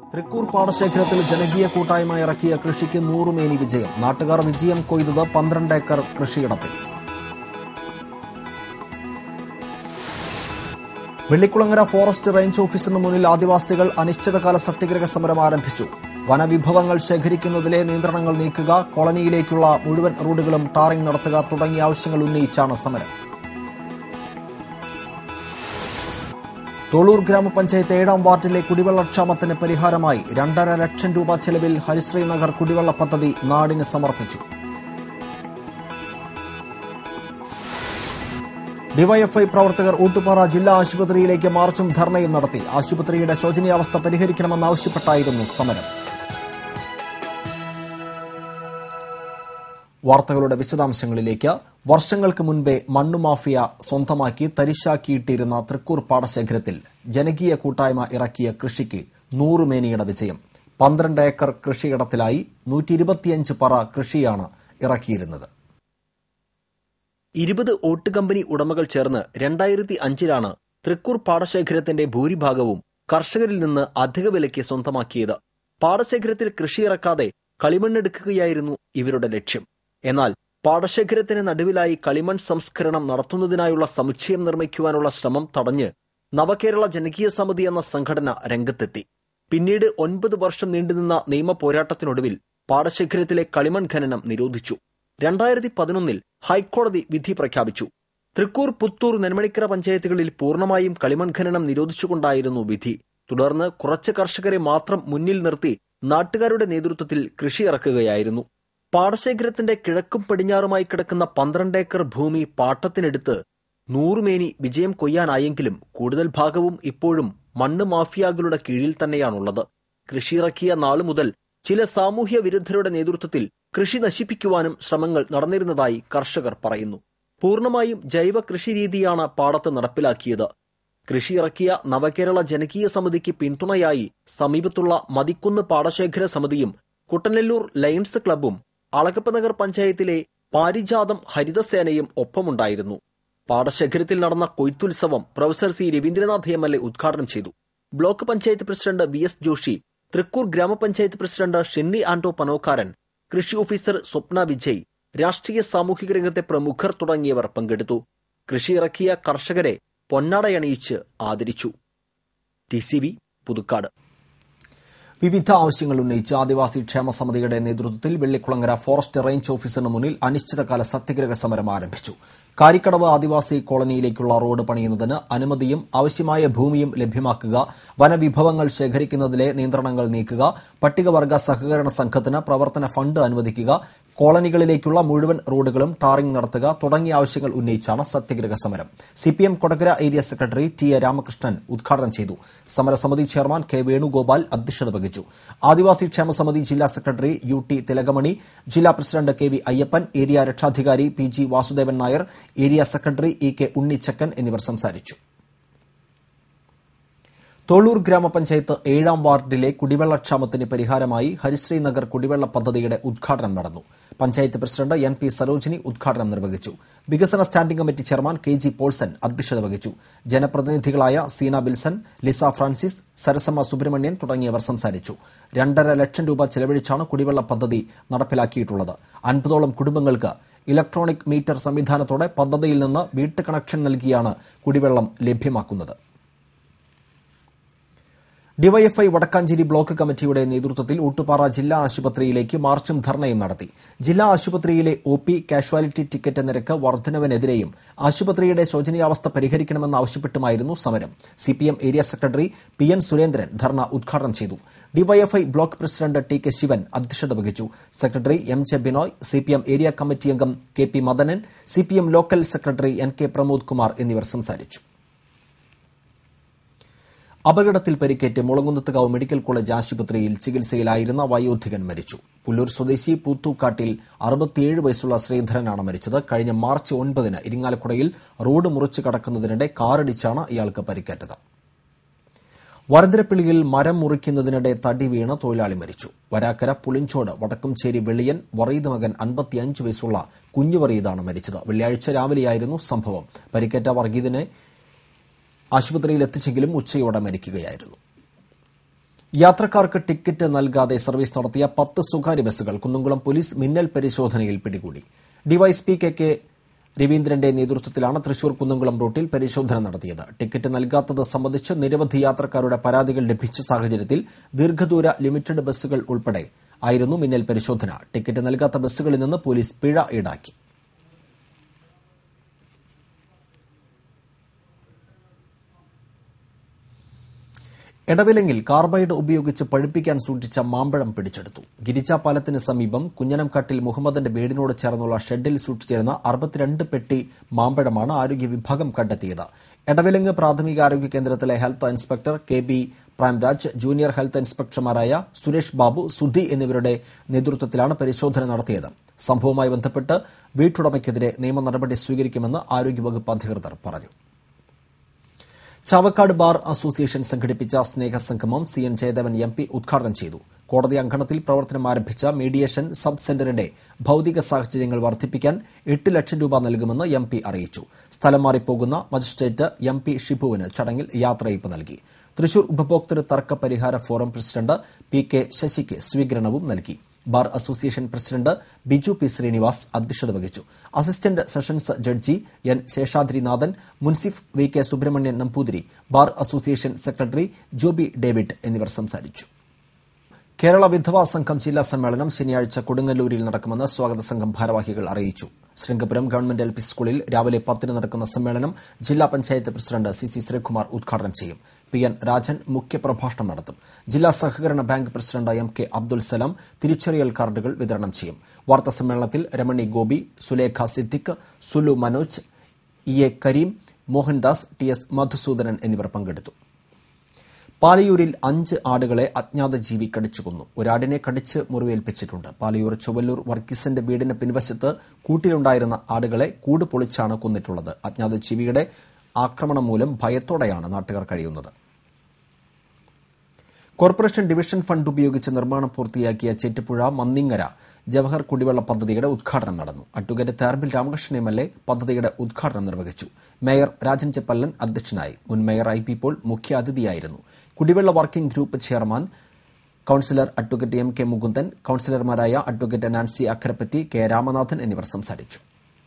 തൃക്കൂർ പാടശേഖരത്തിൽ ജനകീയ കൂട്ടായ്മ ഇറക്കിയ കൃഷിക്ക് നൂറുമേനി വിജയം നാട്ടുകാർ വിജയം കൊയ്തത് പന്ത്രണ്ട് ഏക്കർ കൃഷിയിടത്തിൽ വെള്ളിക്കുളങ്ങര ഫോറസ്റ്റ് റേഞ്ച് ഓഫീസിന് മുന്നിൽ ആദിവാസികൾ അനിശ്ചിതകാല സത്യഗ്രഹ സമരം ആരംഭിച്ചു വനവിഭവങ്ങൾ ശേഖരിക്കുന്നതിലെ നിയന്ത്രണങ്ങൾ നീക്കുക കോളനിയിലേക്കുള്ള മുഴുവൻ റോഡുകളും ടാറിംഗ് നടത്തുക തുടങ്ങിയ ആവശ്യങ്ങൾ ഉന്നയിച്ചാണ് സമരം തോളൂർ ഗ്രാമപഞ്ചായത്ത് ഏഴാം വാർഡിലെ കുടിവെള്ളക്ഷാമത്തിന് പരിഹാരമായി രണ്ടര ലക്ഷം രൂപ ചെലവിൽ ഹരിശ്രീ നഗർ കുടിവെള്ള പദ്ധതി നാടിന് സമർപ്പിച്ചു ഡിവൈഎഫ്ഐ പ്രവർത്തകർ ഊട്ടുപാറ ജില്ലാ ആശുപത്രിയിലേക്ക് മാർച്ചും ധർണയും നടത്തി ആശുപത്രിയുടെ ശോചനീയാവസ്ഥ പരിഹരിക്കണമെന്നാവശ്യപ്പെട്ടായിരുന്നു സമരം വാർത്തകളുടെ വിശദാംശങ്ങളിലേക്ക് വർഷങ്ങൾക്ക് മുൻപേ മണ്ണുമാഫിയ സ്വന്തമാക്കി തരിശാക്കിയിട്ടിരുന്ന തൃക്കൂർ പാടശേഖരത്തിൽ ജനകീയ കൂട്ടായ്മ ഇറക്കിയ കൃഷിക്ക് നൂറുമേനിയുടെ വിജയം പന്ത്രണ്ട് ഏക്കർ കൃഷിയിടത്തിലായി നൂറ്റി ഇരുപത്തിയഞ്ച് പറ കൃഷിയാണ് ഇറക്കിയിരുന്നത് ഇരുപത് ഓട്ട് കമ്പനി ഉടമകൾ ചേർന്ന് രണ്ടായിരത്തി അഞ്ചിലാണ് തൃക്കൂർ പാടശേഖരത്തിന്റെ ഭൂരിഭാഗവും കർഷകരിൽ നിന്ന് അധിക വിലയ്ക്ക് സ്വന്തമാക്കിയത് പാടശേഖരത്തിൽ കൃഷിയിറക്കാതെ കളിമണ്ണെടുക്കുകയായിരുന്നു ഇവരുടെ ലക്ഷ്യം എന്നാൽ പാടശേഖരത്തിന് നടുവിലായി കളിമൺ സംസ്കരണം നടത്തുന്നതിനായുള്ള സമുച്ചയം നിർമ്മിക്കുവാനുള്ള ശ്രമം തടഞ്ഞ് നവകേരള ജനകീയ സമിതി എന്ന സംഘടന രംഗത്തെത്തി പിന്നീട് ഒൻപത് വർഷം നീണ്ടുനിന്ന നിയമ പോരാട്ടത്തിനൊടുവിൽ പാടശേഖരത്തിലെ കളിമൺ ഖനനം നിരോധിച്ചു രണ്ടായിരത്തി പതിനൊന്നിൽ ഹൈക്കോടതി വിധി പ്രഖ്യാപിച്ചു തൃക്കൂർ പുത്തൂർ നെന്മണിക്കര പഞ്ചായത്തുകളിൽ പൂർണ്ണമായും കളിമൺ ഖനനം നിരോധിച്ചുകൊണ്ടായിരുന്നു വിധി തുടർന്ന് കുറച്ച് കർഷകരെ മാത്രം മുന്നിൽ നിർത്തി നാട്ടുകാരുടെ നേതൃത്വത്തിൽ കൃഷി ഇറക്കുകയായിരുന്നു പാടശേഖരത്തിന്റെ കിഴക്കും പടിഞ്ഞാറുമായി കിടക്കുന്ന പന്ത്രണ്ട് ഏക്കർ ഭൂമി പാട്ടത്തിനെടുത്ത് നൂറുമേനി വിജയം കൊയ്യാനായെങ്കിലും കൂടുതൽ ഭാഗവും ഇപ്പോഴും മണ്ണ് മാഫിയാകളുടെ കീഴിൽ തന്നെയാണുള്ളത് കൃഷിയിറക്കിയ നാളു മുതൽ ചില സാമൂഹ്യ വിരുദ്ധരുടെ നേതൃത്വത്തിൽ കൃഷി നശിപ്പിക്കുവാനും ശ്രമങ്ങൾ നടന്നിരുന്നതായി കർഷകർ പറയുന്നു പൂർണ്ണമായും ജൈവ കൃഷി രീതിയാണ് പാടത്ത് നടപ്പിലാക്കിയത് കൃഷിയിറക്കിയ നവകേരള ജനകീയ സമിതിക്ക് പിന്തുണയായി സമീപത്തുള്ള മതിക്കുന്ന് പാടശേഖര സമിതിയും കുട്ടനെല്ലൂർ ലയൺസ് ക്ലബും അളകപ്പനഗർ പഞ്ചായത്തിലെ പാരിജാതം ഹരിതസേനയും ഒപ്പമുണ്ടായിരുന്നു പാടശേഖരത്തിൽ നടന്ന കൊയ്ത്തുത്സവം professor C Ravindranath M L A ഉദ്ഘാടനം ചെയ്തു block panchayat president V S Joshi Thrikkur ഗ്രാമപഞ്ചായത്ത് പ്രസിഡന്റ് ഷെന്നി ആന്റോ പനോക്കാരൻ കൃഷി ഓഫീസർ സ്വപ്ന വിജയ് രാഷ്ട്രീയ സാമൂഹിക രംഗത്തെ പ്രമുഖർ തുടങ്ങിയവർ പങ്കെടുത്തു കൃഷിയിറക്കിയ കർഷകരെ പൊന്നാടയണിയിച്ച് ആദരിച്ചു ടി സി വി പുതുക്കാട് വിവിധ ആവശ്യങ്ങൾ ഉന്നയിച്ച് ആദിവാസി ക്ഷേമ സമിതിയുടെ നേതൃത്വത്തിൽ വെള്ളിക്കുളങ്ങര ഫോറസ്റ്റ് റേഞ്ച് ഓഫീസിന് മുന്നിൽ അനിശ്ചിതകാല സത്യഗ്രഹ സമരം ആരംഭിച്ചു കാരിക്കടവ് ആദിവാസി കോളനിയിലേക്കുള്ള റോഡ് പണിയുന്നതിന് അനുമതിയും ആവശ്യമായ ഭൂമിയും ലഭ്യമാക്കുക വനവിഭവങ്ങൾ ശേഖരിക്കുന്നതിലെ നിയന്ത്രണങ്ങൾ നീക്കുക പട്ടികവർഗ സഹകരണ സംഘത്തിന് പ്രവർത്തന ഫണ്ട് അനുവദിക്കുക കോളനികളിലേക്കുള്ള മുഴുവൻ റോഡുകളും ടാറിംഗ് നടത്തുക തുടങ്ങിയ ആവശ്യങ്ങൾ ഉന്നയിച്ചാണ് സത്യഗ്രഹ സമരം CPM Kodakara area secretary T A Ramakrishnan ഉദ്ഘാടനം ചെയ്തു സമരസമിതി ചെയർമാൻ കെ വേണുഗോപാൽ അധ്യക്ഷത വഹിച്ചു ആദിവാസി ക്ഷേമ സമിതി ജില്ലാ സെക്രട്ടറി യു ടി തിലകമണി ജില്ലാ president K V Ayyappan area രക്ഷാധികാരി P G Vasudevan Nair area secretary E K Unnichakkan എന്നിവർ സംസാരിച്ചു തോളൂർ ഗ്രാമപഞ്ചായത്ത് ഏഴാം വാർഡിലെ കുടിവെള്ളക്ഷാമത്തിന് പരിഹാരമായി ഹരിശ്രീ നഗർ കുടിവെള്ള പദ്ധതിയുടെ ഉദ്ഘാടനം നടന്നു panchayat president N P Sarojini ഉദ്ഘാടനം നിർവഹിച്ചു വികസന standing committee chairman K G Paulson അധ്യക്ഷത വഹിച്ചു ജനപ്രതിനിധികളായ സീന ബിൽസൺ ലിസ ഫ്രാൻസിസ് സരസമ്മ സുബ്രഹ്മണ്യൻ തുടങ്ങിയവർ സംസാരിച്ചു രണ്ടര ലക്ഷം രൂപ ചെലവഴിച്ചാണ് കുടിവെള്ള പദ്ധതി നടപ്പിലാക്കിയിട്ടുള്ളത് അൻപതോളം കുടുംബങ്ങൾക്ക് ഇലക്ട്രോണിക് മീറ്റർ സംവിധാനത്തോടെ പദ്ധതിയിൽ നിന്ന് വീട്ട് കണക്ഷൻ നൽകിയാണ് കുടിവെള്ളം ലഭ്യമാക്കുന്നത് ഡിവൈഎഫ്ഐ വടക്കാഞ്ചേരി ബ്ലോക്ക് കമ്മിറ്റിയുടെ നേതൃത്വത്തിൽ ഊട്ടുപാറ ജില്ലാ ആശുപത്രിയിലേക്ക് മാർച്ചും ധർണയും നടത്തി ജില്ലാ ആശുപത്രിയിലെ ഒ പി കാഷ്വാലിറ്റി ടിക്കറ്റ് നിരക്ക് വർധനവിനെതിരെയും ആശുപത്രിയുടെ ശോചനീയാവസ്ഥ പരിഹരിക്കണമെന്നാവശ്യപ്പെട്ടുമായിരുന്നു സമരം CPM area secretary P N Surendran dharna ഉദ്ഘാടനം ചെയ്തു DYFI block president T K Sivan അധ്യക്ഷത വഹിച്ചു secretary M J Binoy CPM area committee അംഗം K P Madanan CPM local secretary N K Pramod Kumar എന്നിവർ സംസാരിച്ചു അപകടത്തിൽ പരിക്കേറ്റ് മുളങ്കുന്നത്തുകാവ് മെഡിക്കൽ കോളേജ് ആശുപത്രിയിൽ ചികിത്സയിലായിരുന്ന വയോധികൻ മരിച്ചു പുല്ലൂർ സ്വദേശി പൂത്തൂക്കാട്ടിൽ അറുപത്തിയേഴ് വയസ്സുള്ള ശ്രീധരനാണ് മരിച്ചത് കഴിഞ്ഞ മാർച്ച് ഒൻപതിന് ഇരിങ്ങാലക്കുടയിൽ റോഡ് മുറിച്ചു കടക്കുന്നതിനിടെ കാറിടിച്ചാണ് ഇയാൾക്ക് പരിക്കേറ്റത് വരന്തരപ്പിള്ളിയിൽ മരം മുറിക്കുന്നതിനിടെ തടി വീണ് തൊഴിലാളി മരിച്ചു വരാക്കര പുളിഞ്ചോട് വടക്കുംചേരി വെള്ളിയൻ വറീദ് മകൻ അൻപത്തിയഞ്ച് വയസ്സുള്ള കുഞ്ഞു വറീദാണ് മരിച്ചത് വെള്ളിയാഴ്ച രാവിലെയായിരുന്നു സംഭവം പരിക്കേറ്റ വർഗീദിനെ ആശുപത്രിയിൽ എത്തിച്ചെങ്കിലും ഉച്ചയോടെ മരിക്കുകയായിരുന്നു യാത്രക്കാർക്ക് ടിക്കറ്റ് നൽകാതെ സർവീസ് നടത്തിയ പത്ത് സ്വകാര്യ ബസ്സുകൾ കുന്നംകുളം പോലീസ് മിന്നൽ പരിശോധനയിൽ പിടികൂടി ഡിവൈഎസ്പി കെ കെ രവീന്ദ്രന്റെ നേതൃത്വത്തിലാണ് തൃശൂർ കുന്നംകുളം റൂട്ടിൽ പരിശോധന നടത്തിയത് ടിക്കറ്റ് നൽകാത്തത് സംബന്ധിച്ച് നിരവധി യാത്രക്കാരുടെ പരാതികൾ ലഭിച്ച സാഹചര്യത്തിൽ ദീർഘദൂര ലിമിറ്റഡ് ബസ്സുകൾ ഉൾപ്പെടെ ആയിരുന്നു മിന്നൽ പരിശോധന ടിക്കറ്റ് നൽകാത്ത ബസ്സുകളിൽ നിന്ന് പോലീസ് പിഴ ഈടാക്കി എടവിലെങ്കിൽ കാർബൈഡ് ഉപയോഗിച്ച് പഴുപ്പിക്കാൻ സൂക്ഷിച്ച മാമ്പഴം പിടിച്ചെടുത്തു ഗിരിജ പാലത്തിന് സമീപം കുഞ്ഞനംകാട്ടിൽ മുഹമ്മദിന്റെ വീടിനോട് ചേർന്നുള്ള ഷെഡിൽ സൂക്ഷിച്ചിരുന്ന അറുപത്തിരണ്ട് പെട്ടി മാമ്പഴമാണ് ആരോഗ്യ വിഭാഗം കണ്ടെത്തിയത് എടവിലങ്ങ് പ്രാഥമിക ആരോഗ്യ കേന്ദ്രത്തിലെ health inspector K B Premraj junior health ഇൻസ്പെക്ടർമാരായ സുരേഷ് ബാബു സുധി എന്നിവരുടെ നേതൃത്വത്തിലാണ് പരിശോധന നടത്തിയത് സംഭവവുമായി ബന്ധപ്പെട്ട് വീട്ടുടമയ്ക്കെതിരെ നിയമ നടപടി സ്വീകരിക്കുമെന്ന് ആരോഗ്യവകുപ്പ് അധികൃതർ പറഞ്ഞു ചാവക്കാട് ബാർ അസോസിയേഷൻ സംഘടിപ്പിച്ച സ്നേഹസംഗമം C N Jayadevan M P ഉദ്ഘാടനം ചെയ്തു കോടതി അങ്കണത്തിൽ പ്രവർത്തനം ആരംഭിച്ച മീഡിയേഷൻ സബ് സെന്ററിന്റെ ഭൌതിക സാഹചര്യങ്ങൾ വർദ്ധിപ്പിക്കാൻ എട്ട് ലക്ഷം രൂപ നൽകുമെന്ന് എം പി അറിയിച്ചു സ്ഥലം മാറിപ്പോകുന്ന മജിസ്ട്രേറ്റ് എം പി ഷിബുവിന് ചടങ്ങിൽ യാത്രയയപ്പ് നൽകി തൃശൂർ ഉപഭോക്തൃ തർക്ക പരിഹാര ഫോറം പ്രസിഡന്റ് പി കെ ശശിക്ക് സ്വീകരണവും നൽകി bar association president Biju P Srinivas അധ്യക്ഷത വഹിച്ചു assistant sessions judge N Seshadrinathan മുൻസിഫ് V K Subramanian Namboothiri bar association secretary Joby David എന്നിവർ സംസാരിച്ചു കേരള വിധവാ സംഘം ജില്ലാ സമ്മേളനം ശനിയാഴ്ച കൊടുങ്ങല്ലൂരിൽ നടക്കുമെന്ന് സ്വാഗത സംഘം ഭാരവാഹികൾ അറിയിച്ചു ശൃംഗപുരം ഗവൺമെന്റ് എൽ പി സ്കൂളിൽ രാവിലെ പത്തിന് നടക്കുന്ന സമ്മേളനം ജില്ലാ panchayat president C C Sreekumar ഉദ്ഘാടനം ചെയ്യും പി എൻ രാജൻ മുഖ്യപ്രഭാഷണം നടത്തും ജില്ലാ സഹകരണ bank president M K Abdul Salam തിരിച്ചറിയൽ കാർഡുകൾ വിതരണം ചെയ്യും വാർത്താ സമ്മേളനത്തിൽ Ramani Gopi Sulekha Siddique Sulu Manoj E A Kareem Mohandas T S Madhusudanan എന്നിവർ പങ്കെടുത്തു പാലയൂരിൽ അഞ്ച് ആടുകളെ അജ്ഞാത ജീവി കടിച്ചു കൊന്നു ഒരാടിനെ കടിച്ച് മുറിവേൽപ്പിച്ചിട്ടുണ്ട് പാലയൂർ ചൊവ്വല്ലൂർ വർഗീസിന്റെ വീടിന് പിൻവശത്ത് കൂട്ടിലുണ്ടായിരുന്ന ആടുകളെ കൂട് പൊളിച്ചാണ് കൊന്നിട്ടുള്ളത് അജ്ഞാത ജീവിയുടെ ആക്രമണം മൂലം ഭയത്തോടെയാണ് നാട്ടുകാർ കഴിയുന്നത് കോർപ്പറേഷൻ ഡിവിഷൻ ഫണ്ട് ഉപയോഗിച്ച് നിർമ്മാണം പൂർത്തിയാക്കിയ ചെറ്റിപ്പുഴ മന്നിങ്ങര ജവഹർ കുടിവെള്ള പദ്ധതിയുടെ ഉദ്ഘാടനം നടന്നു advocate Therbil Ramakrishnan M L A പദ്ധതിയുടെ ഉദ്ഘാടനം നിർവഹിച്ചു മേയർ രാജൻ ചെപ്പല്ലൻ അധ്യക്ഷനായി മുൻ മേയർ ഐ പി പോൾ മുഖ്യാതിഥിയായിരുന്നു കുടിവെള്ള working group chairman councillor advocate M K Mukundan കൌൺസിലർമാരായ അഡ്വക്കേറ്റ് നാൻസി അക്കരപ്പറ്റി കെ രാമനാഥൻ എന്നിവർ സംസാരിച്ചു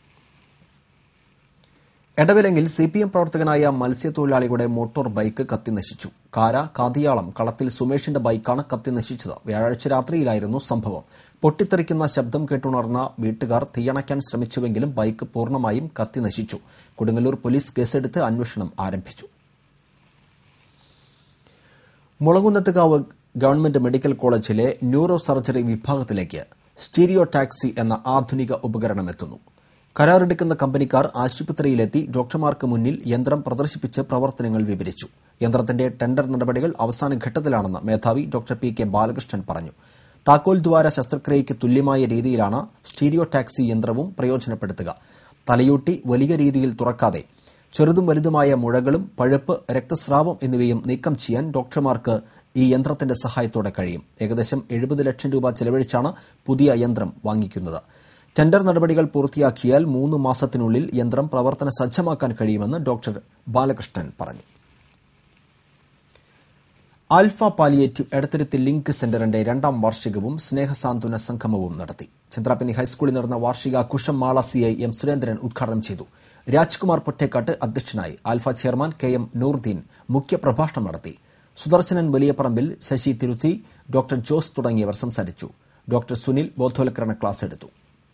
എടവിലെങ്കിൽ സി പി എം പ്രവർത്തകനായ മത്സ്യത്തൊഴിലാളിയുടെ മോട്ടോർ ബൈക്ക് കത്തിനശിച്ചു കാര കാതിയാളം കളത്തിൽ സുമേഷിന്റെ ബൈക്കാണ് കത്തിനശിച്ചത് വ്യാഴാഴ്ച രാത്രിയിലായിരുന്നു സംഭവം പൊട്ടിത്തെറിക്കുന്ന ശബ്ദം കേട്ടുണർന്ന വീട്ടുകാർ തീയണയ്ക്കാൻ ശ്രമിച്ചുവെങ്കിലും ബൈക്ക് പൂർണ്ണമായും കത്തിനശിച്ചു കൊടുങ്ങല്ലൂർ പോലീസ് കേസെടുത്ത് അന്വേഷണം ആരംഭിച്ചു മുളകുന്നത്തുകാവ് ഗവൺമെന്റ് മെഡിക്കൽ കോളേജിലെ ന്യൂറോ സർജറി വിഭാഗത്തിലേക്ക് സ്റ്റീരിയോ ടാക്സി എന്ന ആധുനിക ഉപകരണം എത്തുന്നു കരാറെടുക്കുന്ന കമ്പനിക്കാർ ആശുപത്രിയിലെത്തി ഡോക്ടർമാർക്ക് മുന്നിൽ യന്ത്രം പ്രദർശിപ്പിച്ച് പ്രവർത്തനങ്ങൾ വിവരിച്ചു യന്ത്രത്തിന്റെ ടെൻഡർ നടപടികൾ അവസാന ഘട്ടത്തിലാണെന്ന് മേധാവി ഡോക്ടർ പി കെ ബാലകൃഷ്ണൻ പറഞ്ഞു താക്കോൽ ദ്വാര ശസ്ത്രക്രിയയ്ക്ക് തുല്യമായ രീതിയിലാണ് സ്റ്റീരിയോ ടാക്സി യന്ത്രവും പ്രയോജനപ്പെടുത്തുക തലയൂട്ടി വലിയ രീതിയിൽ തുറക്കാതെ ചെറുതും വലുതുമായ മുഴകളും പഴുപ്പ് രക്തസ്രാവം എന്നിവയും നീക്കം ചെയ്യാൻ ഡോക്ടർമാർക്ക് ഈ യന്ത്രത്തിന്റെ സഹായത്തോടെ കഴിയും ഏകദേശം എഴുപത് ലക്ഷം രൂപ ചെലവഴിച്ചാണ് പുതിയ യന്ത്രം വാങ്ങിക്കുന്നത് ടെൻഡർ നടപടികൾ പൂർത്തിയാക്കിയാൽ മൂന്ന് മാസത്തിനുള്ളിൽ യന്ത്രം പ്രവർത്തന സജ്ജമാക്കാൻ കഴിയുമെന്ന് ഡോക്ടർ ബാലകൃഷ്ണൻ പറഞ്ഞു ആൽഫ പാലിയേറ്റീവ് എടത്തിരുത്തി ലിങ്ക് സെന്ററിന്റെ രണ്ടാം വാർഷികവും സ്നേഹസാന്ത്വന സംഗമവും നടത്തി ചന്ദ്രാപിന്നി ഹൈസ്കൂളിൽ നടന്ന വാർഷികാഘോഷം Mala C I M Surendran ഉദ്ഘാടനം ചെയ്തു രാജ്കുമാർ പൊറ്റേക്കാട്ട് അധ്യക്ഷനായി alpha chairman K M Noordeen മുഖ്യപ്രഭാഷണം നടത്തി സുദർശനൻ വലിയപറമ്പിൽ ശശി തിരുത്തി ഡോക്ടർ ജോസ് തുടങ്ങിയവർ സംസാരിച്ചു ഡോക്ടർ സുനിൽ ബോധവൽക്കരണ ക്ലാസ് എടുത്തു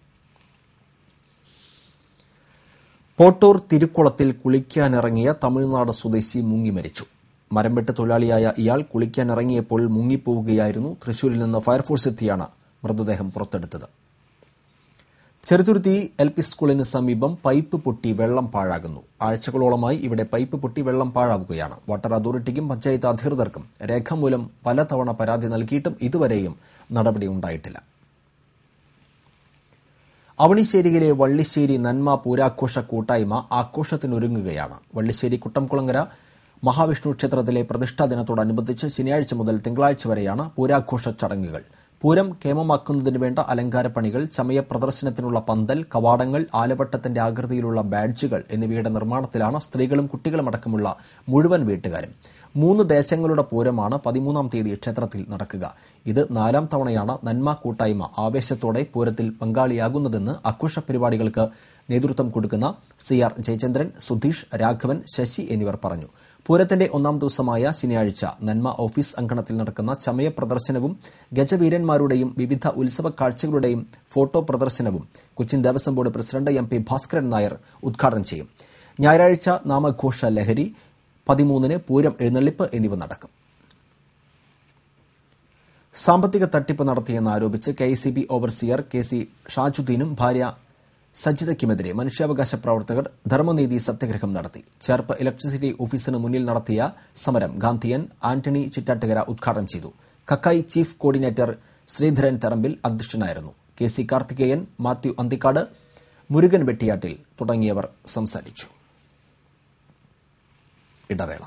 പോട്ടൂർ തിരുക്കുളത്തിൽ കുളിക്കാനിറങ്ങിയ തമിഴ്നാട് സ്വദേശി മുങ്ങി മരിച്ചു മരംവെട്ട് തൊഴിലാളിയായ ഇയാൾ കുളിക്കാനിറങ്ങിയപ്പോൾ മുങ്ങിപ്പോവുകയായിരുന്നു തൃശൂരിൽ നിന്ന് ഫയർഫോഴ്സ് എത്തിയാണ് മൃതദേഹം പുറത്തെടുത്തത് ചെറുതുരുത്തി എൽ പി സ്കൂളിന് സമീപം പൈപ്പ് പൊട്ടി വെള്ളം പാഴാകുന്നു ആഴ്ചകളോളമായി ഇവിടെ പൈപ്പ് പൊട്ടി വെള്ളം പാഴാവുകയാണ് വാട്ടർ അതോറിറ്റിക്കും പഞ്ചായത്ത് അധികൃതർക്കും രേഖാമൂലം പലതവണ പരാതി നൽകിയിട്ടും ഇതുവരെയും നടപടി ഉണ്ടായിട്ടില്ല അവണിശ്ശേരിയിലെ വള്ളിശ്ശേരി നന്മ പൂരാഘോഷ കൂട്ടായ്മ ആഘോഷത്തിനൊരുങ്ങുകയാണ് വള്ളിശ്ശേരി കുട്ടംകുളങ്ങര മഹാവിഷ്ണു ക്ഷേത്രത്തിലെ പ്രതിഷ്ഠാ ദിനത്തോടനുബന്ധിച്ച് ശനിയാഴ്ച മുതൽ തിങ്കളാഴ്ച വരെയാണ് പൂരാഘോഷ ചടങ്ങുകൾ പൂരം കേമമാക്കുന്നതിന് വേണ്ട അലങ്കാരപ്പണികൾ ചമയ പ്രദർശനത്തിനുള്ള പന്തൽ കവാടങ്ങൾ ആലവട്ടത്തിന്റെ ആകൃതിയിലുള്ള ബാഡ്ജുകൾ എന്നിവയുടെ നിർമ്മാണത്തിലാണ് സ്ത്രീകളും കുട്ടികളുമടക്കമുള്ള മുഴുവൻ വീട്ടുകാരും മൂന്ന് ദേശങ്ങളുടെ പൂരമാണ് പതിമൂന്നാം തീയതി ക്ഷേത്രത്തിൽ നടക്കുക ഇത് നാലാം തവണയാണ് നന്മ കൂട്ടായ്മ ആവേശത്തോടെ പൂരത്തിൽ പങ്കാളിയാകുന്നതെന്ന് ആഘോഷ പരിപാടികൾക്ക് നേതൃത്വം കൊടുക്കുന്ന സി ആർ ജയചന്ദ്രൻ സുധീഷ് രാഘവൻ ശശി എന്നിവർ പറഞ്ഞു പൂരത്തിന്റെ ഒന്നാം ദിവസമായ ശനിയാഴ്ച നന്മ ഓഫീസ് അങ്കണത്തിൽ നടക്കുന്ന ചമയ പ്രദർശനവും ഗജവീരന്മാരുടെയും വിവിധ ഉത്സവ കാഴ്ചകളുടെയും ഫോട്ടോ പ്രദർശനവും Cochin Devaswom board president M P Bhaskaran Nair ഉദ്ഘാടനം ചെയ്യും ഞായറാഴ്ച നാമഘോഷ ലഹരി പതിമൂന്നിന് പൂരം എഴുന്നള്ളിപ്പ് എന്നിവ നടക്കും സാമ്പത്തിക തട്ടിപ്പ് നടത്തിയെന്ന് ആരോപിച്ച് K C B overseer K C ഷാജുദ്ദീനും ഭാര്യ സജിതയ്ക്കുമെതിരെ മനുഷ്യാവകാശ പ്രവർത്തകർ ധർമ്മനീതി സത്യഗ്രഹം നടത്തി ചേർപ്പ് ഇലക്ട്രിസിറ്റി ഓഫീസിന് മുന്നിൽ നടത്തിയ സമരം ഗാന്ധിയൻ ആന്റണി ചിറ്റാട്ടുകര ഉദ്ഘാടനം ചെയ്തു കക്കായി ചീഫ് കോർഡിനേറ്റർ ശ്രീധരൻ തറമ്പിൽ അധ്യക്ഷനായിരുന്നു കെ സി കാർത്തികേയൻ മാത്യു അന്തിക്കാട് മുരുകൻ വെട്ടിയാട്ടിൽ തുടങ്ങിയവർ സംസാരിച്ചു ഇടവേള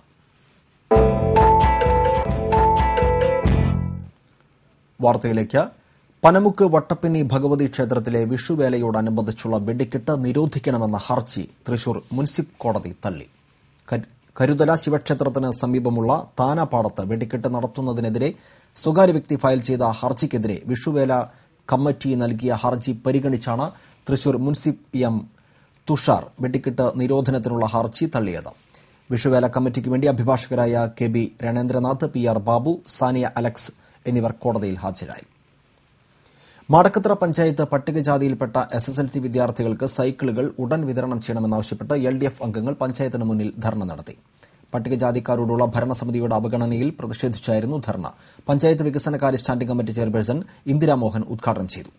വാർത്തയിലേക്ക് പനമുക്ക് വട്ടപ്പിന്നി ഭഗവതി ക്ഷേത്രത്തിലെ വിഷുവേലയോടനുബന്ധിച്ചുള്ള വെടിക്കെട്ട് നിരോധിക്കണമെന്ന ഹർജി തൃശൂർ മുനിസിപ്പ് കോടതി തള്ളി കരുതല ശിവക്ഷേത്രത്തിന് സമീപമുള്ള താനാപാടത്ത് വെടിക്കെട്ട് നടത്തുന്നതിനെതിരെ സ്വകാര്യ വ്യക്തി ഫയൽ ചെയ്ത ഹർജിക്കെതിരെ വിഷുവേല കമ്മിറ്റി നൽകിയ ഹർജി പരിഗണിച്ചാണ് തൃശൂർ മുനിസിപ്പ് എം തുഷാർ വെടിക്കെട്ട് നിരോധനത്തിനുള്ള ഹർജി തള്ളിയത് വിഷുവേല കമ്മിറ്റിക്ക് വേണ്ടി അഭിഭാഷകരായ K B Ranendranath P R Babu Sania Alex എന്നിവർ കോടതിയിൽ ഹാജരായി മാടക്കത്തറ പഞ്ചായത്ത് പട്ടികജാതിയിൽപ്പെട്ട എസ് എസ് എൽ സി വിദ്യാർത്ഥികൾക്ക് സൈക്കിളുകൾ ഉടൻ വിതരണം ചെയ്യണമെന്നാവശ്യപ്പെട്ട് എൽ ഡി എഫ് അംഗങ്ങൾ പഞ്ചായത്തിന് മുന്നിൽ ധർണ നടത്തി പട്ടികജാതിക്കാരോടുള്ള ഭരണസമിതിയുടെ അവഗണനയിൽ പ്രതിഷേധിച്ചായിരുന്നു ധർണ പഞ്ചായത്ത് വികസനകാര്യ സ്റ്റാൻഡിംഗ് കമ്മിറ്റി ചെയർപേഴ്സൺ ഇന്ദിരാമോഹൻ ഉദ്ഘാടനം ചെയ്തു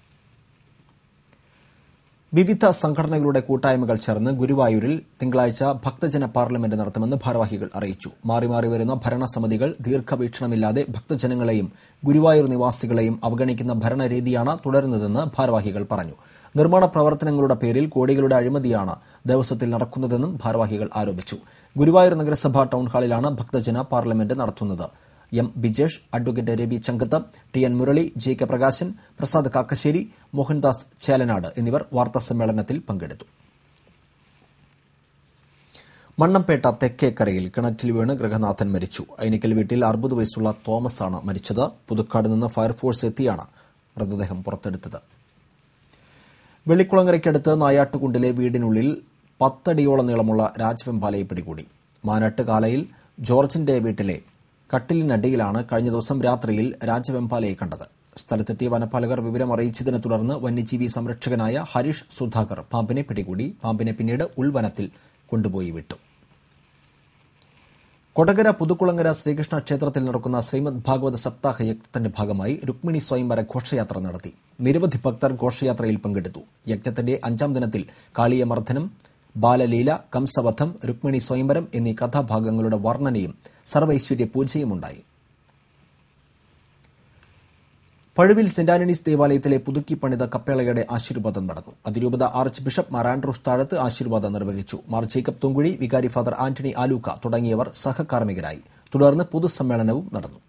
വിവിധ സംഘടനകളുടെ കൂട്ടായ്മകൾ ചേർന്ന് ഗുരുവായൂരിൽ തിങ്കളാഴ്ച ഭക്തജന പാർലമെന്റ് നടത്തുമെന്ന് ഭാരവാഹികൾ അറിയിച്ചു മാറി മാറി വരുന്ന ഭരണസമിതികൾ ദീർഘവീക്ഷണമില്ലാതെ ഭക്തജനങ്ങളെയും ഗുരുവായൂർ നിവാസികളെയും അവഗണിക്കുന്ന ഭരണരീതിയാണ് തുടരുന്നതെന്ന് ഭാരവാഹികൾ പറഞ്ഞു നിർമ്മാണ പ്രവർത്തനങ്ങളുടെ പേരിൽ കോടികളുടെ അഴിമതിയാണ് ദേവസ്വത്തിൽ നടക്കുന്നതെന്നും ഭാരവാഹികൾ ആരോപിച്ചു ഗുരുവായൂർ നഗരസഭാ ടൌൺഹാളിലാണ് ഭക്തജന പാർലമെന്റ് നടത്തുന്നത് M Bijesh advocate Ravi Changath T N Murali J K Prakashan Prasad Kakkassery Mohandas Chelanad എന്നിവർ വാർത്താസമ്മേളനത്തിൽ പങ്കെടുത്തു മണ്ണമ്പേട്ട തെക്കേക്കരയിൽ കിണറ്റിൽ വീണ് ഗൃഹനാഥൻ മരിച്ചു ഐനിക്കൽ വീട്ടിൽ അറുപത് വയസ്സുള്ള തോമസ് ആണ് മരിച്ചത് പുതുക്കാട് നിന്ന് ഫയർഫോഴ്സ് എത്തിയാണ് മൃതദേഹം പുറത്തെടുത്തത് വെള്ളിക്കുളങ്ങരയ്ക്കടുത്ത് നായാട്ടുകുണ്ടിലെ വീടിനുള്ളിൽ പത്തടിയോളം നീളമുള്ള രാജവെമ്പാലയെ പിടികൂടി മാനാട്ട് കാലയിൽ ജോർജിന്റെ വീട്ടിലെ കട്ടിലിനടിയിലാണ് കഴിഞ്ഞ ദിവസം രാത്രിയിൽ രാജവെമ്പാലയെ കണ്ടത് സ്ഥലത്തെത്തിയ വനപാലകർ വിവരം അറിയിച്ചതിനെ തുടർന്ന് വന്യജീവി സംരക്ഷകനായ ഹരീഷ് സുധാകർ പാമ്പിനെ പിടികൂടി പാമ്പിനെ പിന്നീട് ഉൾവനത്തിൽ കൊണ്ടുപോയി വിട്ടു കൊടകര പുതുക്കുളങ്ങര ശ്രീകൃഷ്ണ ക്ഷേത്രത്തിൽ നടക്കുന്ന ശ്രീമദ് ഭാഗവത സപ്താഹ യജ്ഞത്തിന്റെ ഭാഗമായി രുക്മിണി സ്വയംവര ഘോഷയാത്ര നടത്തി നിരവധി ഭക്തർ ഘോഷയാത്രയിൽ പങ്കെടുത്തു യജ്ഞത്തിന്റെ അഞ്ചാം ദിനത്തിൽ കാളിയമർദ്ദനം ബാലലീല കംസവധം രുക്മിണി സ്വയംവരം എന്നീ കഥാഭാഗങ്ങളുടെ വർണ്ണനയും സർവൈശ്വര്യ പൂജയുമുണ്ടായി പഴുവിൽ സെന്റ് ആന്റണീസ് ദേവാലയത്തിലെ പുതുക്കി പണിത കപ്പേളയുടെ ആശീർവാദം നടന്നു അതിരൂപത ആർച്ച് ബിഷപ്പ് മാർ ആൻഡ്രൂസ് താഴത്ത് ആശീർവാദം നിർവഹിച്ചു മാർ ജേക്കബ് തുങ്കുഴി വികാരി ഫാദർ ആന്റണി ആലൂക്ക തുടങ്ങിയവർ സഹകാർമ്മികരായി തുടർന്ന് പൊതുസമ്മേളനവും നടന്നു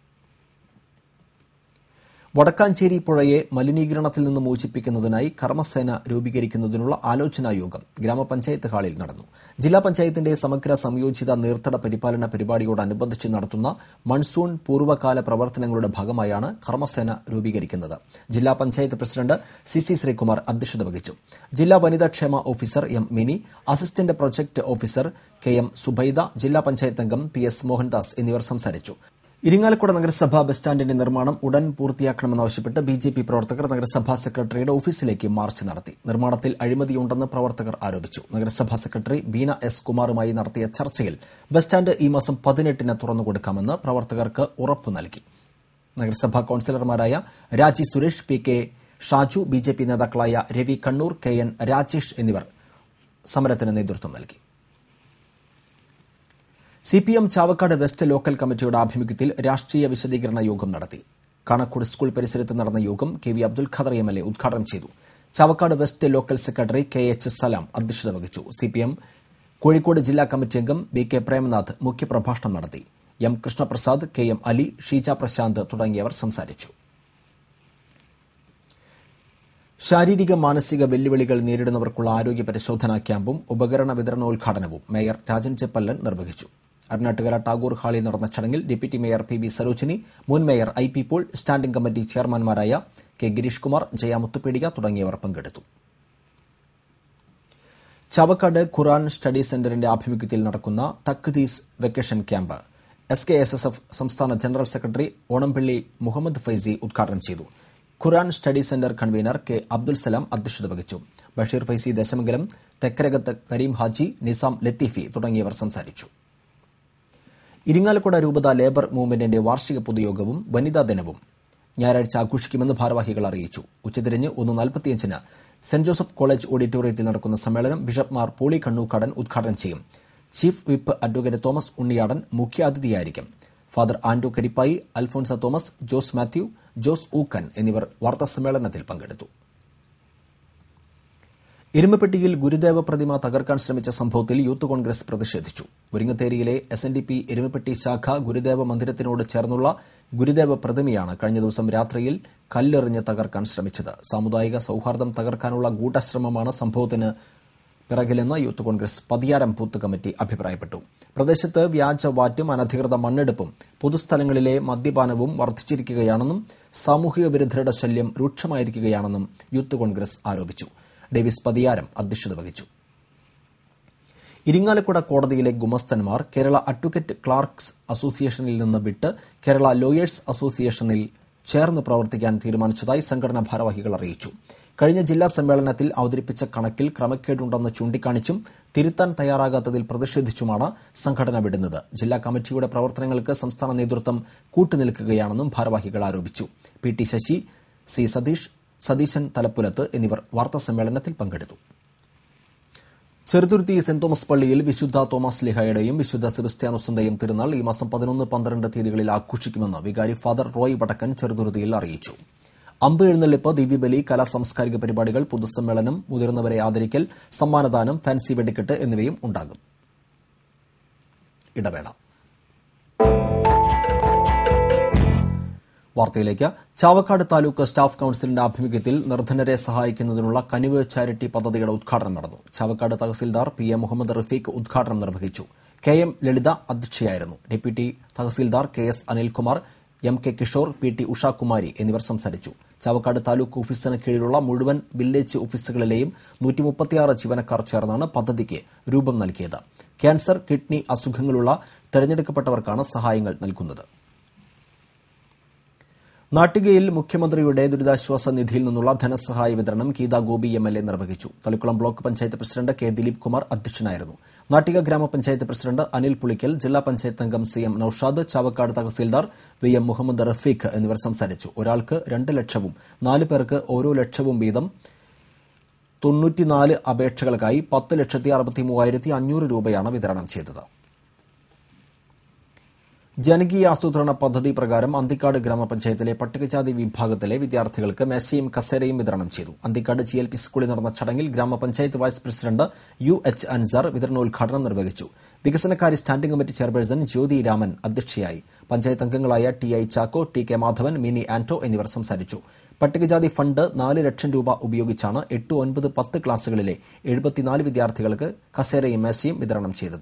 വടക്കാഞ്ചേരി പുഴയെ മലിനീകരണത്തിൽ നിന്ന് മോചിപ്പിക്കുന്നതിനായി കർമ്മസേന രൂപീകരിക്കുന്നതിനുള്ള ആലോചനാ യോഗം ഗ്രാമപഞ്ചായത്ത് ഹാളിൽ നടന്നു ജില്ലാ പഞ്ചായത്തിന്റെ സമഗ്ര സംയോജിത നീർത്തട പരിപാലന പരിപാടിയോടനുബന്ധിച്ച് നടത്തുന്ന മൺസൂൺ പൂർവ്വകാല പ്രവർത്തനങ്ങളുടെ ഭാഗമായാണ് കർമ്മസേന രൂപീകരിക്കുന്നത് ജില്ലാ panchayat president C C Sreekumar അധ്യക്ഷത വഹിച്ചു ജില്ലാ വനിതാക്ഷേമ officer M Mini assistant project officer K M Subaida ജില്ലാ പഞ്ചായത്ത് അംഗം പി എസ് മോഹൻദാസ് എന്നിവർ സംസാരിച്ചു ഇരിങ്ങാലക്കുട നഗരസഭാ ബസ് സ്റ്റാൻഡിന്റെ നിർമ്മാണം ഉടൻ പൂർത്തിയാക്കണമെന്നാവശ്യപ്പെട്ട് ബി ജെ പി പ്രവർത്തകർ നഗരസഭാ സെക്രട്ടറിയുടെ ഓഫീസിലേക്ക് മാർച്ച് നടത്തി നിർമ്മാണത്തിൽ അഴിമതിയുണ്ടെന്ന് പ്രവർത്തകർ ആരോപിച്ചു നഗരസഭാ സെക്രട്ടറി ബീന എസ് കുമാറുമായി നടത്തിയ ചർച്ചയിൽ ബസ് സ്റ്റാൻഡ് ഈ മാസം പതിനെട്ടിന് തുറന്നുകൊടുക്കാമെന്ന് പ്രവർത്തകർക്ക് ഉറപ്പു നൽകി നഗരസഭാ കൌൺസിലർമാരായ Raji Suresh P K Shaju B J P നേതാക്കളായ രവി കണ്ണൂർ കെ എൻ രാജേഷ് എന്നിവർ സമരത്തിന് നേതൃത്വം നൽകി C P M Chavakkad west local കമ്മിറ്റിയുടെ ആഭിമുഖ്യത്തിൽ രാഷ്ട്രീയ വിശദീകരണ യോഗം നടത്തി കാണക്കോട് സ്കൂൾ പരിസരത്ത് നടന്ന യോഗം കെ വി അബ്ദുൽ ഖദർ എം എൽ എ ഉദ്ഘാടനം ചെയ്തു Chavakkad west local secretary K H Salam അധ്യക്ഷത വഹിച്ചു സി പി എം കോഴിക്കോട് ജില്ലാ കമ്മിറ്റി അംഗം ബി കെ പ്രേമനാഥ് മുഖ്യപ്രഭാഷണം നടത്തി M Krishnaprasad K M Ali Sheeja Prasanth തുടങ്ങിയവർ സംസാരിച്ചു ശാരീരിക മാനസിക വെല്ലുവിളികൾ നേരിടുന്നവർക്കുള്ള ആരോഗ്യ പരിശോധനാ ക്യാമ്പും ഉപകരണ വിതരണോദ്ഘാടനവും മേയർ രാജൻ ചെപ്പല്ലൻ നിർവഹിച്ചു അരുണാട്ടുകര ടാഗോർ ഹാളിൽ നടന്ന ചടങ്ങിൽ deputy mayor P B Sarojini മുൻ mayor I P Paul standing committee ചെയർമാൻമാരായ കെ ഗിരീഷ് കുമാർ ജയ മുത്തുപീടിക തുടങ്ങിയവർ പങ്കെടുത്തു ചാവക്കാട് ഖുറാൻ സ്റ്റഡി സെന്ററിന്റെ ആഭിമുഖ്യത്തിൽ നടക്കുന്ന Thakdees vacation camp S K S S F സംസ്ഥാന ജനറൽ സെക്രട്ടറി ഓണംപള്ളി മുഹമ്മദ് ഫൈസി ഉദ്ഘാടനം ചെയ്തു Quran study centre convener K Abdul Salam അധ്യക്ഷത വഹിച്ചു ബഷീർ ഫൈസി ദശമംഗലം തെക്കരകത്ത് കരീം ഹാജി നിസാം ലത്തീഫി തുടങ്ങിയവർ സംസാരിച്ചു ഇരിങ്ങാലക്കുട രൂപത ലേബർ മൂവ്മെന്റിന്റെ വാർഷിക പൊതുയോഗവും വനിതാ ദിനവും ഞായറാഴ്ച ആഘോഷിക്കുമെന്ന് ഭാരവാഹികൾ അറിയിച്ചു ഉച്ചതിരിഞ്ഞ് ഒന്ന് നാൽപ്പത്തിയഞ്ചിന് സെന്റ് ജോസഫ് കോളേജ് ഓഡിറ്റോറിയത്തിൽ നടക്കുന്ന സമ്മേളനം ബിഷപ്പ്മാർ പോളി കണ്ണൂക്കാടൻ ഉദ്ഘാടനം ചെയ്യും chief whip advocate Thomas Unniyadan മുഖ്യാതിഥിയായിരിക്കും ഫാദർ ആന്റോ കരിപ്പായി അൽഫോൺസ തോമസ് ജോസ് മാത്യു ജോസ് ഊക്കൻ എന്നിവർ വാർത്താസമ്മേളനത്തിൽ പങ്കെടുത്തു എരുമപ്പെട്ടിയിൽ ഗുരുദേവ പ്രതിമ തകർക്കാൻ ശ്രമിച്ച സംഭവത്തിൽ യൂത്ത് കോൺഗ്രസ് പ്രതിഷേധിച്ചു മുരിങ്ങത്തേരിയിലെ S N D P Erumapetty ശാഖ ഗുരുദേവ മന്ദിരത്തിനോട് ചേർന്നുള്ള ഗുരുദേവ പ്രതിമയാണ് കഴിഞ്ഞ ദിവസം രാത്രിയിൽ കല്ലെറിഞ്ഞ് തകർക്കാൻ ശ്രമിച്ചത് സാമുദായിക സൌഹാർദ്ദം തകർക്കാനുള്ള ഗൂഢശ്രമമാണ് സംഭവത്തിന് പിറകിലെന്ന് youth Congress Pathiyaram booth committee അഭിപ്രായപ്പെട്ടു പ്രദേശത്ത് വ്യാജ വാറ്റും അനധികൃത മണ്ണെടുപ്പും പൊതുസ്ഥലങ്ങളിലെ മദ്യപാനവും വർദ്ധിച്ചിരിക്കുകയാണെന്നും സാമൂഹിക വിരുദ്ധരുടെ ശല്യം രൂക്ഷമായിരിക്കുകയാണെന്നും യൂത്ത് കോൺഗ്രസ് ആരോപിച്ചു ഡേവിസ് പതിയാരം അധ്യക്ഷത വഹിച്ചു ഇരിങ്ങാലക്കുട കോടതിയിലെ ഗുമസ്തന്മാർ കേരള അഡ്വക്കേറ്റ് ക്ലാർക്സ് അസോസിയേഷനിൽ നിന്ന് വിട്ട് കേരള ലോയേഴ്സ് അസോസിയേഷനിൽ ചേർന്ന് പ്രവർത്തിക്കാൻ തീരുമാനിച്ചതായി സംഘടനാ ഭാരവാഹികൾ അറിയിച്ചു കഴിഞ്ഞ ജില്ലാ സമ്മേളനത്തിൽ അവതരിപ്പിച്ച കണക്കിൽ ക്രമക്കേടുണ്ടെന്ന് ചൂണ്ടിക്കാണിച്ചും തിരുത്താൻ തയ്യാറാകാത്തതിൽ പ്രതിഷേധിച്ചുമാണ് സംഘടന വിടുന്നത് ജില്ലാ കമ്മിറ്റിയുടെ പ്രവർത്തനങ്ങൾക്ക് സംസ്ഥാന നേതൃത്വം കൂട്ടുനിൽക്കുകയാണെന്നും ഭാരവാഹികൾ ആരോപിച്ചു P T Sasi C Satheesh Satheesan Thalappulath എന്നിവർ വാർത്താസമ്മേളനത്തിൽ പങ്കെടുത്തു ചെറുതുരുത്തി സെന്റ് തോമസ് പള്ളിയിൽ വിശുദ്ധ തോമസ് ലിഹയുടെയും വിശുദ്ധ സെബസ്ത്യാനോസിന്റെയും തിരുനാൾ ഈ മാസം പതിനൊന്ന് പന്ത്രണ്ട് തീയതികളിൽ ആഘോഷിക്കുമെന്ന് വികാരി ഫാദർ റോയ് വടക്കൻ ചെറുതുരുത്തിയിൽ അറിയിച്ചു അമ്പ് എഴുന്നള്ളിപ്പ് ദിവ്യബലി കലാ സാംസ്കാരിക പരിപാടികൾ പൊതുസമ്മേളനം മുതിർന്നവരെ ആദരിക്കൽ സമ്മാനദാനം ഫാൻസി വെടിക്കെട്ട് എന്നിവയും ഉണ്ടാകും ഇടവേള വാർത്തയിലേക്ക് ചാവക്കാട് താലൂക്ക് സ്റ്റാഫ് കൌൺസിലിന്റെ ആഭിമുഖ്യത്തിൽ നിർധനരെ സഹായിക്കുന്നതിനുള്ള കനിവ് ചാരിറ്റി പദ്ധതിയുടെ ഉദ്ഘാടനം നടന്നു ചാവക്കാട് തഹസിൽദാർ പി എ മുഹമ്മദ് റഫീഖ് ഉദ്ഘാടനം നിർവഹിച്ചു കെ എം ലളിത അധ്യക്ഷയായിരുന്നു deputy tahsildar K S Anilkumar M K Kishore P T Ushakumari എന്നിവർ സംസാരിച്ചു ചാവക്കാട് താലൂക്ക് ഓഫീസിന് കീഴിലുള്ള മുഴുവൻ വില്ലേജ് ഓഫീസുകളിലെയും നൂറ്റിമുപ്പത്തിയാറ് ജീവനക്കാർ ചേർന്നാണ് പദ്ധതിക്ക് രൂപം നൽകിയത് ക്യാൻസർ കിഡ്നി അസുഖങ്ങളുള്ള തെരഞ്ഞെടുക്കപ്പെട്ടവർക്കാണ് സഹായങ്ങൾ നൽകുന്നത് നാട്ടികയിൽ മുഖ്യമന്ത്രിയുടെ ദുരിതാശ്വാസ നിധിയിൽ നിന്നുള്ള ധനസഹായ വിതരണം Geetha Gopi M L A നിർവഹിച്ചു Thalikulam block panchayat president K Dileep Kumar അധ്യക്ഷനായിരുന്നു നാട്ടിക ഗ്രാമപഞ്ചായത്ത് പ്രസിഡന്റ് അനിൽ പുളിക്കൽ ജില്ലാ പഞ്ചായത്ത് അംഗം C M Noushad Chavakkad tahsildar V M Muhammed Rafeeq എന്നിവർ സംസാരിച്ചു ഒരാൾക്ക് രണ്ട് ലക്ഷവും നാല് പേർക്ക് ഓരോ ലക്ഷവും വീതം തൊണ്ണൂറ്റിനാല് അപേക്ഷകൾക്കായി പത്ത് ലക്ഷത്തി അറുപത്തി മൂവായിരത്തി അഞ്ഞൂറ് രൂപയാണ് വിതരണം ചെയ്തത് ജനകീയ ആസൂത്രണ പദ്ധതി പ്രകാരം അന്തിക്കാട് ഗ്രാമപഞ്ചായത്തിലെ പട്ടികജാതി വിഭാഗത്തിലെ വിദ്യാർത്ഥികൾക്ക് മേശയും കസേരയും വിതരണം ചെയ്തു അന്തിക്കാട് ജി എൽ പി സ്കൂളിൽ നടന്ന ചടങ്ങിൽ ഗ്രാമപഞ്ചായത്ത് vice president U H Ansar വിതരണോദ്ഘാടനം നിർവഹിച്ചു വികസനകാര്യ standing committee chairperson Jyothi Raman അധ്യക്ഷയായി പഞ്ചായത്ത് അംഗങ്ങളായ T I Chacko T K Madhavan Mini Anto എന്നിവർ സംസാരിച്ചു പട്ടികജാതി ഫണ്ട് നാല് ലക്ഷം രൂപ ഉപയോഗിച്ചാണ് എട്ട് ഒൻപത് പത്ത് ക്ലാസുകളിലെ എഴുപത്തിനാല് വിദ്യാർത്ഥികൾക്ക് കസേരയും മേശയും വിതരണം ചെയ്തത്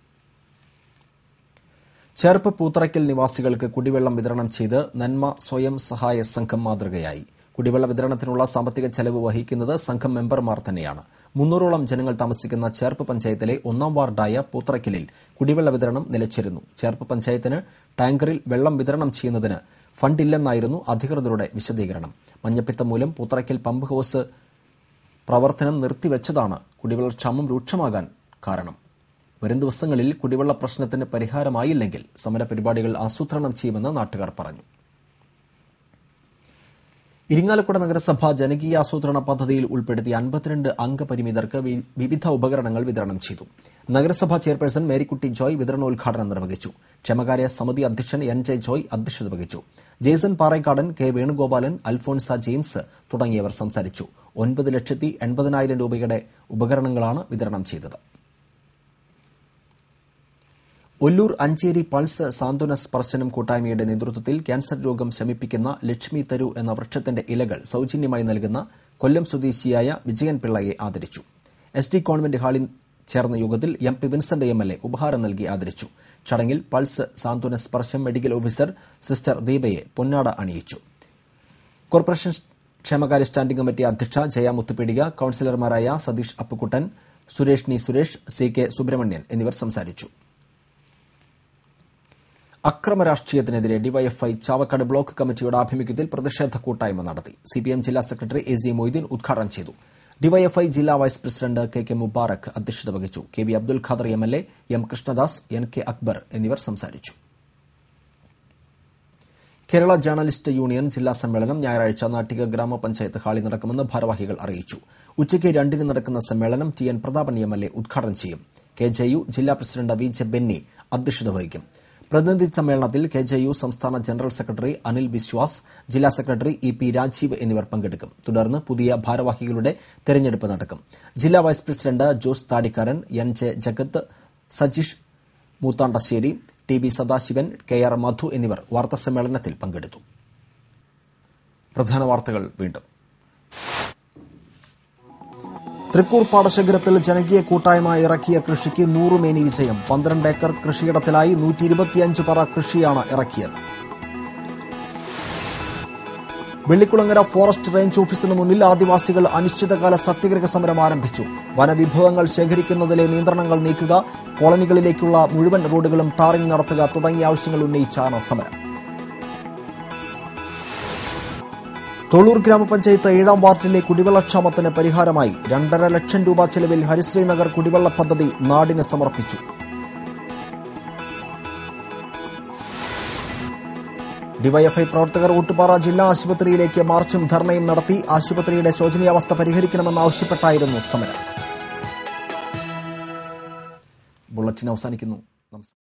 ചേർപ്പ് പൂത്തറയ്ക്കൽ നിവാസികൾക്ക് കുടിവെള്ളം വിതരണം ചെയ്ത് നന്മ സ്വയം സഹായ സംഘം മാതൃകയായി കുടിവെള്ള വിതരണത്തിനുള്ള സാമ്പത്തിക ചെലവ് വഹിക്കുന്നത് സംഘം മെമ്പർമാർ തന്നെയാണ് മുന്നൂറോളം ജനങ്ങൾ താമസിക്കുന്ന ചേർപ്പ് പഞ്ചായത്തിലെ ഒന്നാം വാർഡായ പൂത്തറയ്ക്കലിൽ കുടിവെള്ള വിതരണം നിലച്ചിരുന്നു ചേർപ്പ് പഞ്ചായത്തിന് ടാങ്കറിൽ വെള്ളം വിതരണം ചെയ്യുന്നതിന് ഫണ്ടില്ലെന്നായിരുന്നു അധികൃതരുടെ വിശദീകരണം മഞ്ഞപ്പിത്തം മൂലം പൂത്തറയ്ക്കൽ പമ്പ് ഹൌസ് പ്രവർത്തനം നിർത്തിവെച്ചതാണ് കുടിവെള്ളക്ഷാമം രൂക്ഷമാകാൻ കാരണം വരും ദിവസങ്ങളിൽ കുടിവെള്ള പ്രശ്നത്തിന് പരിഹാരമായില്ലെങ്കിൽ സമരപരിപാടികൾ ആസൂത്രണം ചെയ്യുമെന്ന് നാട്ടുകാർ പറഞ്ഞു ഇരിങ്ങാലക്കുട നഗരസഭ ജനകീയ ആസൂത്രണ പദ്ധതിയിൽ ഉൾപ്പെടുത്തിയ അൻപത്തിരണ്ട് അംഗപരിമിതർക്ക് വി- വിവിധ ഉപകരണങ്ങൾ വിതരണം ചെയ്തു നഗരസഭാ ചെയർപേഴ്സൺ മേരിക്കുട്ടി ജോയ് വിതരണോദ്ഘാടനം നിർവഹിച്ചു ക്ഷേമകാര്യ സമിതി അധ്യക്ഷൻ എൻ ജെ ജോയ് അധ്യക്ഷത വഹിച്ചു ജേസൺ പാറേക്കാടൻ കെ വേണുഗോപാലൻ അൽഫോൺസ ജെയിംസ് തുടങ്ങിയവർ സംസാരിച്ചു ഒൻപത് ലക്ഷത്തി എൺപതിനായിരം രൂപയുടെ ഉപകരണങ്ങളാണ് വിതരണം ചെയ്തത് ഒല്ലൂർ അഞ്ചേരി പൾസ് സാന്ത്വന സ്പർശനം കൂട്ടായ്മയുടെ നേതൃത്വത്തിൽ ക്യാൻസർ രോഗം ശമിപ്പിക്കുന്ന ലക്ഷ്മി തരു എന്ന വൃക്ഷത്തിന്റെ ഇലകൾ സൌജന്യമായി നൽകുന്ന കൊല്ലം സ്വദേശിയായ വിജയൻ പിള്ളയെ ആദരിച്ചു എസ് ഡി കോൺവെന്റ് ഹാളിൽ ചേർന്ന യോഗത്തിൽ M P Vincent M L A ഉപഹാരം നൽകി ആദരിച്ചു ചടങ്ങിൽ പൾസ് സാന്ത്വന സ്പർശം മെഡിക്കൽ ഓഫീസർ സിസ്റ്റർ ദീപയെ പൊന്നാട അണിയിച്ചു കോർപ്പറേഷൻ ക്ഷേമകാര്യ സ്റ്റാൻഡിംഗ് കമ്മിറ്റി അധ്യക്ഷ ജയ മുത്തുപീടിക കൌൺസിലർമാരായ സതീഷ് അപ്പുക്കുട്ടൻ സുരേഷ് നി സുരേഷ് സി കെ സുബ്രഹ്മണ്യൻ എന്നിവർ സംസാരിച്ചു അക്രമ രാഷ്ട്രീയത്തിനെതിരെ ഡിവൈഎഫ്ഐ ചാവക്കാട് ബ്ലോക്ക് കമ്മിറ്റിയുടെ ആഭിമുഖ്യത്തിൽ പ്രതിഷേധ കൂട്ടായ്മ നടത്തി സിപിഎം ജില്ലാ സെക്രട്ടറി എ സി മൊയ്തീൻ ഉദ്ഘാടനം ചെയ്തു ഡിവൈഎഫ്ഐ ജില്ലാ vice president K K Mubarak അധ്യക്ഷത വഹിച്ചു K V Abdul Khader M L A M Krishnadas N K Akbar എന്നിവർ സംസാരിച്ചു കേരള ജേർണലിസ്റ്റ് യൂണിയൻ ജില്ലാ സമ്മേളനം ഞായറാഴ്ച നാട്ടിക ഗ്രാമപഞ്ചായത്ത് ഹാളിൽ നടക്കുമെന്ന് ഭാരവാഹികൾ അറിയിച്ചു ഉച്ചയ്ക്ക് രണ്ടിന് നടക്കുന്ന സമ്മേളനം T N Prathapan M L A ഉദ്ഘാടനം ചെയ്യും കെ ജെ യു ജില്ലാ പ്രസിഡന്റ് വി ജെ ബെന്നി അധ്യക്ഷത വഹിക്കും പ്രതിനിധി സമ്മേളനത്തിൽ കെ ജെ യു സംസ്ഥാന ജനറൽ സെക്രട്ടറി അനിൽ ബിശ്വാസ് ജില്ലാ സെക്രട്ടറി ഇ പി രാജീവ് എന്നിവർ പങ്കെടുക്കും തുടർന്ന് പുതിയ ഭാരവാഹികളുടെ തെരഞ്ഞെടുപ്പ് നടക്കും ജില്ലാ vice president Jose Thadikkaran N J Jagath Sajeesh Moothandassery T B Sadasivan K R Madhu എന്നിവർ വാർത്താസമ്മേളനത്തിൽ പങ്കെടുത്തു പ്രധാന വാർത്തകൾ വീണ്ടും തൃക്കൂർ പാടശേഖരത്തിൽ ജനകീയ കൂട്ടായ്മ ഇറക്കിയ കൃഷിക്ക് നൂറുമേനി വിജയം പന്ത്രണ്ട് ഏക്കർ കൃഷിയിടത്തിലായി നൂറ്റി ഇരുപത്തിയഞ്ച് പറ കൃഷിയാണ് ഇറക്കിയത് വെള്ളിക്കുളങ്ങര ഫോറസ്റ്റ് റേഞ്ച് ഓഫീസിന് മുന്നിൽ ആദിവാസികൾ അനിശ്ചിതകാല സത്യഗ്രഹ സമരം ആരംഭിച്ചു വനവിഭവങ്ങൾ ശേഖരിക്കുന്നതിലെ നിയന്ത്രണങ്ങൾ നീക്കുക കോളനികളിലേക്കുള്ള മുഴുവൻ റോഡുകളും ടാറിംഗ് നടത്തുക തുടങ്ങിയ ആവശ്യങ്ങൾ ഉന്നയിച്ചാണ് സമരം തൊള്ളൂർ ഗ്രാമപഞ്ചായത്ത് ഏഴാം വാർഡിലെ കുടിവെള്ളക്ഷാമത്തിന് പരിഹാരമായി രണ്ടര ലക്ഷം രൂപ ചെലവിൽ ഹരിശ്രീ നഗർ കുടിവെള്ള പദ്ധതി നാടിന് സമർപ്പിച്ചു ഡിവൈഎഫ്ഐ പ്രവർത്തകർ ഊട്ടുപാറ ജില്ലാ ആശുപത്രിയിലേക്ക് മാർച്ചും ധർണയും നടത്തി ആശുപത്രിയുടെ ശോചനീയാവസ്ഥ പരിഹരിക്കണമെന്നാവശ്യപ്പെട്ടായിരുന്നു സമരം ബുള്ളറ്റിൻ അവസാനിക്കുന്നു നമസ്കാരം